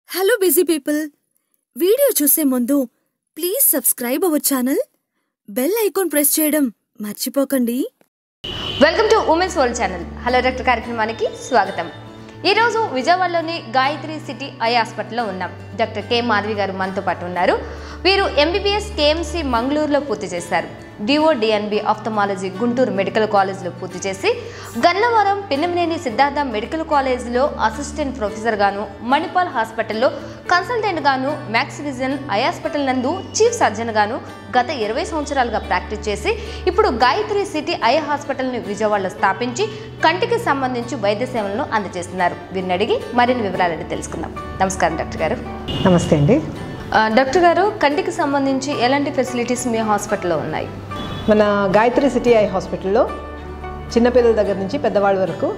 Hello busy people video చూసే ముందు please subscribe our channel bell icon press చేయడం మర్చిపోకండి welcome to women's world channel hello doctor కార్యక్రమానికి స్వాగతం ఈరోజు విజయవాడలోని గాయత్రి సిటీ ఐ హాస్పిటల్లో ఉన్నాం డాక్టర్ కె మాధవి గారు మనతో పాటు ఉన్నారు వీరు ఎంబీబీఎస్ కేఎంసీ మంగళూరులో పూర్తి చేశారు DO DNB ophthalmology Guntur medical కాలేజ్లో పూర్తి చేసి గన్నవరం పిన్నమనేని సిద్ధార్థ మెడికల్ కాలేజ్లో అసిస్టెంట్ ప్రొఫెసర్ గాను మణిపాల్ హాస్పిటల్లో కన్సల్టెంట్ గాను మ్యాక్స్ విజన్ ఐ హాస్పిటల్ నందు చీఫ్ సర్జన్ గాను గత ఇరవై సంవత్సరాలుగా ప్రాక్టీస్ చేసి ఇప్పుడు గాయత్రి సిటీ ఐ హాస్పిటల్ని విజయవాడలో స్థాపించి కంటికి సంబంధించి వైద్య సేవలను అందజేస్తున్నారు వీరిని అడిగి మరిన్ని వివరాలని తెలుసుకుందాం నమస్కారం డాక్టర్ గారు నమస్తే అండి ఆ, డాక్టర్ గారు కంటికి సంబంధించి ఎలాంటి ఫెసిలిటీస్ మీ హాస్పిటల్లో ఉన్నాయి మన గాయత్రి సిటీ ఐ హాస్పిటల్లో చిన్నపిల్లల దగ్గర నుంచి పెద్దవాళ్ళ వరకు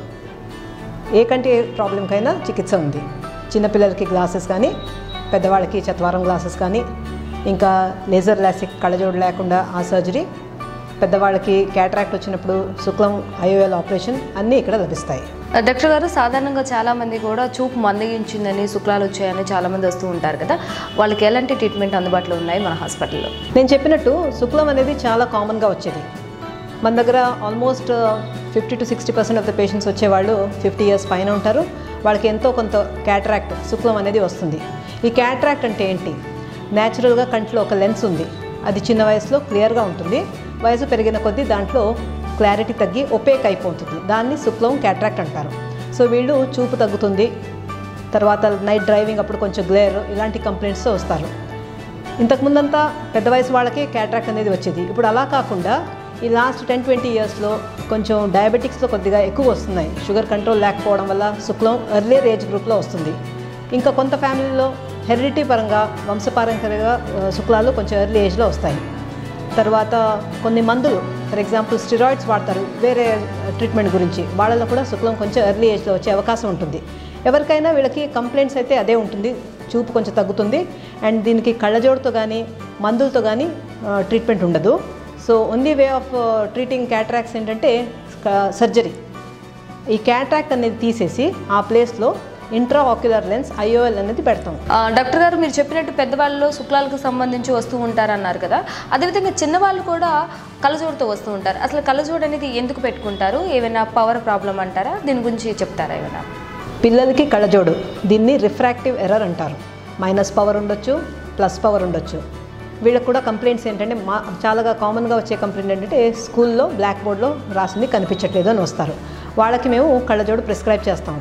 ఏ కంటి ప్రాబ్లంకైనా చికిత్స ఉంది చిన్నపిల్లలకి గ్లాసెస్ కానీ పెద్దవాళ్ళకి చత్వారం గ్లాసెస్ కానీ ఇంకా లేజర్ లాసిక్ కళ్ళజోడు లేకుండా ఆ సర్జరీ పెద్దవాళ్ళకి క్యాటరాక్ట్ వచ్చినప్పుడు శుక్లం ఐఓఎల్ ఆపరేషన్ అన్నీ ఇక్కడ లభిస్తాయి ఆ, డాక్టర్ గారు సాధారణంగా చాలా మంది కూడా చూపు మందగించిందని శుక్లాలు వచ్చాయని చాలా మంది వస్తూ ఉంటారు కదా వాళ్ళకి ఎలాంటి ట్రీట్మెంట్ అందుబాటులో ఉన్నాయి మన హాస్పిటల్లో నేను చెప్పినట్టు శుక్లం అనేది చాలా కామన్గా వచ్చేది మన దగ్గర almost fifty to sixty percent of the patients వచ్చేవాళ్ళు ఫిఫ్టీ ఇయర్స్ పైన ఉంటారు వాళ్ళకి ఎంతో కొంత క్యాటరాక్ట్ శుక్లం అనేది వస్తుంది ఈ క్యాటరాక్ట్ అంటే ఏంటి న్యాచురల్గా కంట్లో ఒక లెన్స్ ఉంది అది చిన్న వయసులో క్లియర్గా ఉంటుంది వయసు పెరిగిన కొద్దీ దాంట్లో క్లారిటీ తగ్గి ఒపేక్ అయిపోతుంది దాన్ని శుక్లం క్యాటరాక్ట్ అంటారు సో వీళ్ళు చూపు తగ్గుతుంది తర్వాత నైట్ డ్రైవింగ్ అప్పుడు కొంచెం గ్లేర్ ఇలాంటి కంప్లైంట్స్తో వస్తారు ఇంతకుముందంతా పెద్ద వయసు వాళ్ళకి క్యాట్రాక్ట్ అనేది వచ్చేది ఇప్పుడు అలా కాకుండా ఈ లాస్ట్ టెన్ ట్వంటీ ఇయర్స్లో కొంచెం డయాబెటిక్స్లో కొద్దిగా ఎక్కువ వస్తున్నాయి షుగర్ కంట్రోల్ లేకపోవడం వల్ల శుక్లం ఎర్లియర్ ఏజ్ గ్రూప్లో వస్తుంది ఇంకా కొంత ఫ్యామిలీలో హెరిడిటీ పరంగా వంశపారంపర్యంగా ఆ, శుక్లాలు కొంచెం ఎర్లీ ఏజ్లో వస్తాయి తర్వాత కొన్ని మందులు ఫర్ ఎగ్జాంపుల్ స్టిరాయిడ్స్ వాడతారు వేరే ట్రీట్మెంట్ గురించి వాళ్ళలో కూడా శుక్లం కొంచెం ఎర్లీ ఏజ్లో వచ్చే అవకాశం ఉంటుంది ఎవరికైనా వీళ్ళకి కంప్లైంట్స్ అయితే అదే ఉంటుంది చూపు కొంచెం తగ్గుతుంది అండ్ దీనికి కళ్ళజోడుతో కానీ మందులతో కానీ ట్రీట్మెంట్ ఉండదు so only way of treating cataracts ఏంటంటే సర్జరీ ఈ క్యాట్రాక్ట్ అనేది తీసేసి ఆ ప్లేస్లో ఇంట్రా ఆక్యులర్ లెన్స్ ఐఓఎల్ అనేది పెడతాం ఆ, డాక్టర్ గారు మీరు చెప్పినట్టు పెద్దవాళ్ళు శుక్లాలకు సంబంధించి వస్తూ ఉంటారన్నారు కదా అదేవిధంగా చిన్నవాళ్ళు కూడా కళ్ళజోడుతో వస్తూ ఉంటారు అసలు కళ్ళజోడు అనేది ఎందుకు పెట్టుకుంటారు ఏమైనా పవర్ ప్రాబ్లం అంటారా దీని గురించి చెప్తారా ఏమైనా పిల్లలకి కళ్ళజోడు దీన్ని రిఫ్రాక్టివ్ ఎర్రర్ అంటారు మైనస్ పవర్ ఉండొచ్చు ప్లస్ పవర్ ఉండొచ్చు వీళ్ళకి కూడా కంప్లైంట్స్ ఏంటంటే మా చాలాగా కామన్గా వచ్చే కంప్లైంట్ ఏంటంటే స్కూల్లో బ్లాక్ బోర్డ్లో రాసింది కనిపించట్లేదు అని వస్తారు వాళ్ళకి మేము కళ్ళజోడు ప్రిస్క్రైబ్ చేస్తాం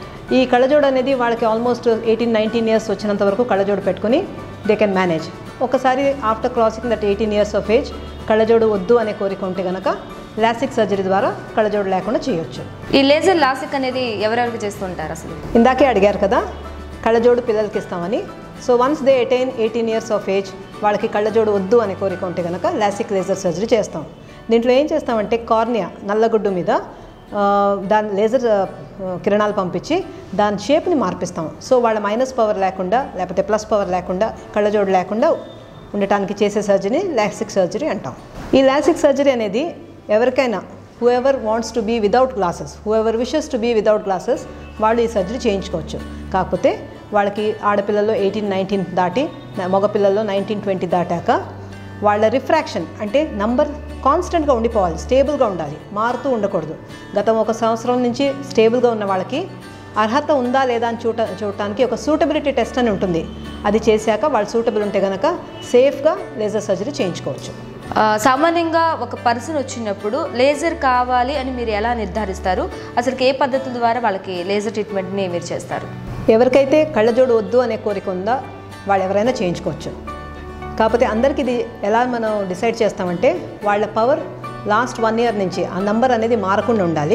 ఈ కళ్ళజోడు అనేది వాళ్ళకి ఆల్మోస్ట్ ఎయిటీన్ నైన్టీన్ ఇయర్స్ వచ్చినంత వరకు కళ్ళజోడు పెట్టుకొని దే కెన్ మేనేజ్ ఒకసారి after crossing that eighteen years of age కళ్ళజోడు వద్దు అనే కోరిక ఉంటే కనుక లాసిక్ సర్జరీ ద్వారా కళ్ళజోడు లేకుండా చేయొచ్చు ఈ లేజర్ లాసిక్ అనేది ఎవరెవరికి చేస్తుంటారు అసలు ఇందాకే అడిగారు కదా కళ్ళజోడు పిల్లలకి ఇస్తామని so once they attain eighteen years of age వాళ్ళకి కళ్ళజోడు వద్దు అనే కోరిక ఉంటే కనుక లాసిక్ లేజర్ సర్జరీ చేస్తాం దీంట్లో ఏం చేస్తామంటే కార్నియా నల్లగుడ్డు మీద ఆ, దాని లేజర్ ఆ, కిరణాలు పంపించి దాని షేప్ని మార్పిస్తాం సో వాళ్ళ మైనస్ పవర్ లేకుండా లేకపోతే ప్లస్ పవర్ లేకుండా కళ్ళజోడు లేకుండా ఉండటానికి చేసే సర్జరీ లాసిక్ సర్జరీ అంటాం ఈ లాసిక్ సర్జరీ అనేది ఎవరికైనా whoever wants to be without glasses whoever wishes to be without glasses వాళ్ళు ఈ సర్జరీ చేయించుకోవచ్చు కాకపోతే వాళ్ళకి ఆడపిల్లల్లో ఎయిటీన్ నైన్టీన్ దాటి మగపిల్లల్లో నైన్టీన్ ట్వంటీ దాటాక వాళ్ళ రిఫ్రాక్షన్ అంటే నంబర్ కాన్స్టెంట్గా ఉండిపోవాలి స్టేబుల్గా ఉండాలి మారుతూ ఉండకూడదు గతం ఒక సంవత్సరం నుంచి స్టేబుల్గా ఉన్న వాళ్ళకి అర్హత ఉందా లేదా అని చూట చూడటానికి ఒక సూటబిలిటీ టెస్ట్ అని ఉంటుంది అది చేశాక వాళ్ళు సూటబుల్ ఉంటే కనుక సేఫ్గా లేజర్ సర్జరీ చేయించుకోవచ్చు ఆ, సామాన్యంగా ఒక పర్సన్ వచ్చినప్పుడు లేజర్ కావాలి అని మీరు ఎలా నిర్ధారిస్తారు అసలు ఏ పద్ధతుల ద్వారా వాళ్ళకి లేజర్ ట్రీట్మెంట్ని మీరు చేస్తారు ఎవరికైతే కళ్ళజోడు వద్దు అనే కోరిక ఉందో వాళ్ళు ఎవరైనా చేయించుకోవచ్చు కాకపోతే అందరికీ ఇది ఎలా మనం డిసైడ్ చేస్తామంటే వాళ్ళ పవర్ లాస్ట్ వన్ ఇయర్ నుంచి ఆ నంబర్ అనేది మారకుండా ఉండాలి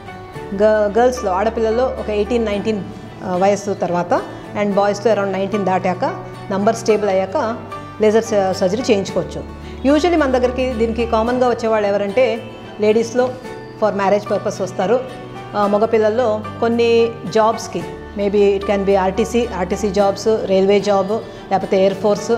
గ గర్ల్స్లో ఆడపిల్లల్లో ఒక ఎయిటీన్ నైన్టీన్ వయస్సు తర్వాత అండ్ బాయ్స్లో అరౌండ్ నైన్టీన్ దాటాక నంబర్ స్టేబుల్ అయ్యాక లేజర్ సర్జరీ చేయించుకోవచ్చు యూజువలీ మన దగ్గరికి దీనికి కామన్గా వచ్చేవాళ్ళు ఎవరంటే లేడీస్లో ఫర్ మ్యారేజ్ పర్పస్ వస్తారు ఆ, మగపిల్లల్లో కొన్ని జాబ్స్కి maybe it can be RTC RTC jobs railway job లేకపోతే ఎయిర్ ఫోర్స్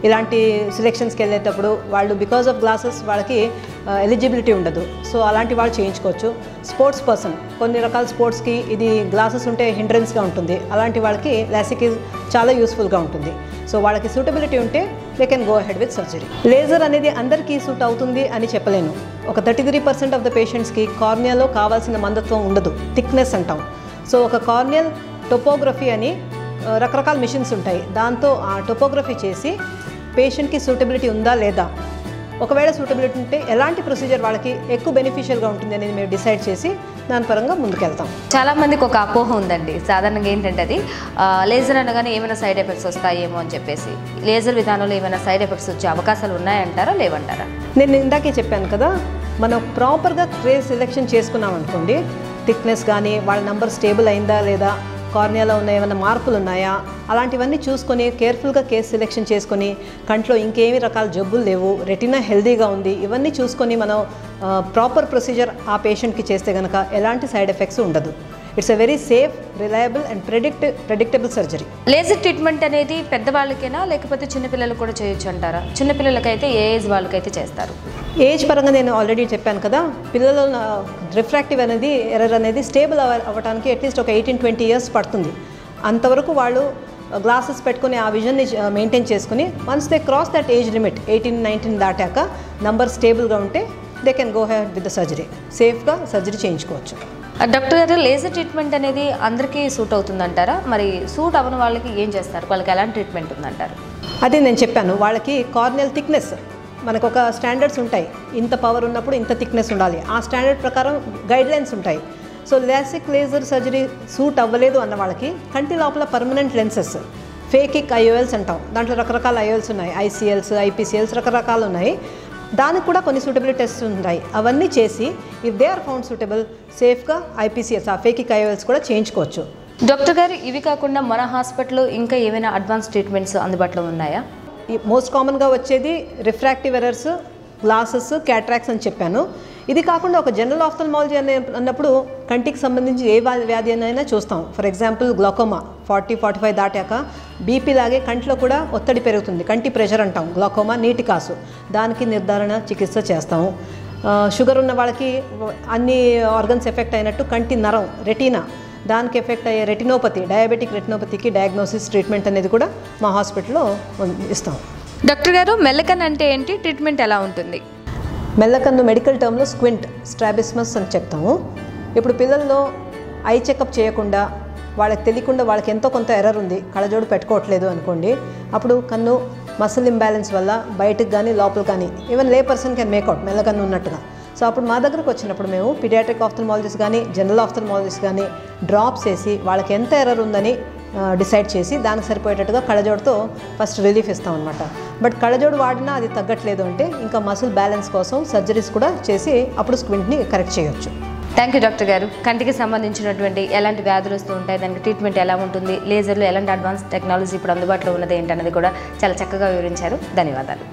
ఇలాంటి సెలెక్షన్స్కి వెళ్ళేటప్పుడు వాళ్ళు బికాస్ ఆఫ్ గ్లాసెస్ వాళ్ళకి ఎలిజిబిలిటీ ఉండదు సో అలాంటి వాళ్ళు చేయించుకోవచ్చు స్పోర్ట్స్ పర్సన్ కొన్ని రకాల స్పోర్ట్స్కి ఇది గ్లాసెస్ ఉంటే హిండ్రెన్స్గా ఉంటుంది అలాంటి వాళ్ళకి లాసిక్ చాలా యూస్ఫుల్గా ఉంటుంది సో వాళ్ళకి సూటబిలిటీ ఉంటే they can go head with surgery laser అనేది అందరికీ సూట్ అవుతుంది అని చెప్పలేను ఒక thirty three percent of the పేషెంట్స్కి కార్నియాలో కావాల్సిన మందత్వం ఉండదు థిక్నెస్ అంటాం సో ఒక కార్నియల్ టొపోగ్రఫీ అని ఆ, రకరకాల మిషన్స్ ఉంటాయి దాంతో ఆ టొపోగ్రఫీ చేసి పేషెంట్కి సూటబిలిటీ ఉందా లేదా ఒకవేళ సూటబిలిటీ ఉంటే ఎలాంటి ప్రొసీజర్ వాళ్ళకి ఎక్కువ బెనిఫిషియల్గా ఉంటుంది అనేది మేము డిసైడ్ చేసి దాని పరంగా ముందుకెళ్తాం చాలా మందికి ఒక అపోహ ఉందండి సాధారణంగా ఏంటంటే అది ఆ, లేజర్ అనగానే ఏమైనా సైడ్ ఎఫెక్ట్స్ వస్తాయేమో అని చెప్పేసి లేజర్ విధానంలో ఏమైనా సైడ్ ఎఫెక్ట్స్ వచ్చే అవకాశాలు ఉన్నాయంటారా లేవంటారా నేను ఇందాకే చెప్పాను కదా మనం ప్రాపర్గా ట్రేస్ సెలెక్షన్ చేసుకున్నాం అనుకోండి థిక్నెస్ కానీ వాళ్ళ నంబర్ స్టేబుల్ అయిందా లేదా కార్నియాలో ఉన్న ఏమైనా మార్పులు ఉన్నాయా అలాంటివన్నీ చూసుకొని కేర్ఫుల్గా కేస్ సెలెక్షన్ చేసుకొని కంట్లో ఇంకేమి రకాల జబ్బులు లేవు రెటినా హెల్దీగా ఉంది ఇవన్నీ చూసుకొని మనం ప్రాపర్ ప్రొసీజర్ ఆ పేషెంట్కి చేస్తే కనుక ఎలాంటి సైడ్ ఎఫెక్ట్స్ ఉండదు it's a very safe reliable and predict predictable surgery laser treatment అనేది పెద్దవాళ్ళకేనా లేకపోతే చిన్నపిల్లలు కూడా చేయొచ్చు అంటారా చిన్నపిల్లలకైతే ఏ ఏజ్ వాళ్ళకైతే చేస్తారు ఏజ్ పరంగా నేను ఆల్రెడీ చెప్పాను కదా పిల్లలు రిఫ్రాక్టివ్ అనేది ఎర్రర్ అనేది స్టేబుల్ అవ అవ్వడానికి అట్లీస్ట్ ఒక ఎయిటీన్ ట్వంటీ ఇయర్స్ పడుతుంది అంతవరకు వాళ్ళు గ్లాసెస్ పెట్టుకుని ఆ విజన్ని మెయింటైన్ చేసుకుని once they cross that age limit eighteen nineteen దాటాక నంబర్ స్టేబుల్గా ఉంటే they can go head with the surgery సేఫ్గా సర్జరీ చేయించుకోవచ్చు ఆ, డాక్టర్ గారు లేజర్ ట్రీట్మెంట్ అనేది అందరికీ సూట్ అవుతుందంటారా మరి సూట్ అవ్వని వాళ్ళకి ఏం చేస్తారు వాళ్ళకి ఎలాంటి ట్రీట్మెంట్ ఉందంటారు అదే నేను చెప్పాను వాళ్ళకి కార్నియల్ థిక్నెస్ మనకు ఒక స్టాండర్డ్స్ ఉంటాయి ఇంత పవర్ ఉన్నప్పుడు ఇంత థిక్నెస్ ఉండాలి ఆ స్టాండర్డ్ ప్రకారం గైడ్ లైన్స్ ఉంటాయి so LASIK laser surgery suit అవ్వలేదు అన్న వాళ్ళకి కంటి లోపల పర్మనెంట్ లెన్సెస్ ఫేకిక్ ఐఓఎల్స్ అంటాం దాంట్లో రకరకాల ఐఓఎల్స్ ఉన్నాయి ఐసీఎల్స్ ఐపీసీఎల్స్ రకరకాలు ఉన్నాయి దానికి కూడా కొన్ని సూటబిలిటీ టెస్ట్స్ ఉన్నాయి అవన్నీ చేసి if they are found suitable సేఫ్గా ఐపీసీఎల్స్ ఆ ఫేకిక్ ఐఓఎల్స్ కూడా చేయించుకోవచ్చు డాక్టర్ గారు ఇవి కాకుండా మన హాస్పిటల్లో ఇంకా ఏమైనా అడ్వాన్స్ ట్రీట్మెంట్స్ అందుబాటులో ఉన్నాయా ఈ మోస్ట్ కామన్గా వచ్చేది రిఫ్రాక్టివ్ ఎరర్స్ గ్లాసెస్ క్యాట్రాక్స్ అని చెప్పాను ఇది కాకుండా ఒక జనరల్ ఆఫ్థల్మాలజీ అనే అన్నప్పుడు కంటికి సంబంధించి ఏ వ్యా- వ్యాధి అయినా చూస్తాం for example glaucoma forty forty five దాటాక బీపీ లాగే కంట్లో కూడా ఒత్తిడి పెరుగుతుంది కంటి ప్రెషర్ అంటాం గ్లాకోమా నీటి కాసు దానికి నిర్ధారణ చికిత్స చేస్తాము ఆ, షుగర్ ఉన్న వాళ్ళకి అన్ని ఆర్గన్స్ ఎఫెక్ట్ అయినట్టు కంటి నరం రెటీనా దానికి ఎఫెక్ట్ అయ్యే రెటినోపతి డయాబెటిక్ రెటినోపతికి డయాగ్నోసిస్ ట్రీట్మెంట్ అనేది కూడా మా హాస్పిటల్లో ఇస్తాం డాక్టర్ గారు మెల్లకన్ అంటే ఏంటి ట్రీట్మెంట్ ఎలా ఉంటుంది మెల్లకన్ను మెడికల్ టర్మ్లో స్క్వింట్ స్ట్రాబిస్మస్ అని చెప్తాము ఇప్పుడు పిల్లల్లో ఐ చెకప్ చేయకుండా వాళ్ళకి తెలియకుండా వాళ్ళకి ఎంతో కొంత ఎర్రర్ ఉంది కళ్ళజోడు పెట్టుకోవట్లేదు అనుకోండి అప్పుడు కన్ను మసిల్ ఇంబ్యాలెన్స్ వల్ల బయటకు కానీ లోపల కానీ ఈవెన్ లే పర్సన్ కెన్ మేకౌట్ మెల్లకన్ను ఉన్నట్టుగా సో అప్పుడు మా దగ్గరకు వచ్చినప్పుడు మేము పిడియాట్రిక్ ఆఫ్థల్మాలజిస్ట్ కానీ జనరల్ ఆఫ్థల్మాలజిస్ట్ కానీ డ్రాప్స్ వేసి వాళ్ళకి ఎంత ఎర్రర్ ఉందని డిసైడ్ చేసి దానికి సరిపోయేటట్టుగా కళ్ళజోడుతో ఫస్ట్ రిలీఫ్ ఇస్తాం అనమాట బట్ కళ్ళజోడు వాడినా అది తగ్గట్లేదు అంటే ఇంకా మసిల్ బ్యాలెన్స్ కోసం సర్జరీస్ కూడా చేసి అప్పుడు స్క్వింట్ని కరెక్ట్ చేయొచ్చు థ్యాంక్ యూ డాక్టర్ గారు కంటికి సంబంధించినటువంటి ఎలాంటి వ్యాధులు వస్తూ ఉంటాయి దానికి ట్రీట్మెంట్ ఎలా ఉంటుంది లేజర్లో ఎలాంటి అడ్వాన్స్ టెక్నాలజీ ఇప్పుడు అందుబాటులో ఉన్నది ఏంటన్నది కూడా చాలా చక్కగా వివరించారు ధన్యవాదాలు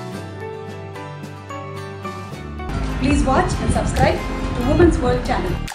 Please watch and subscribe to Women's World channel.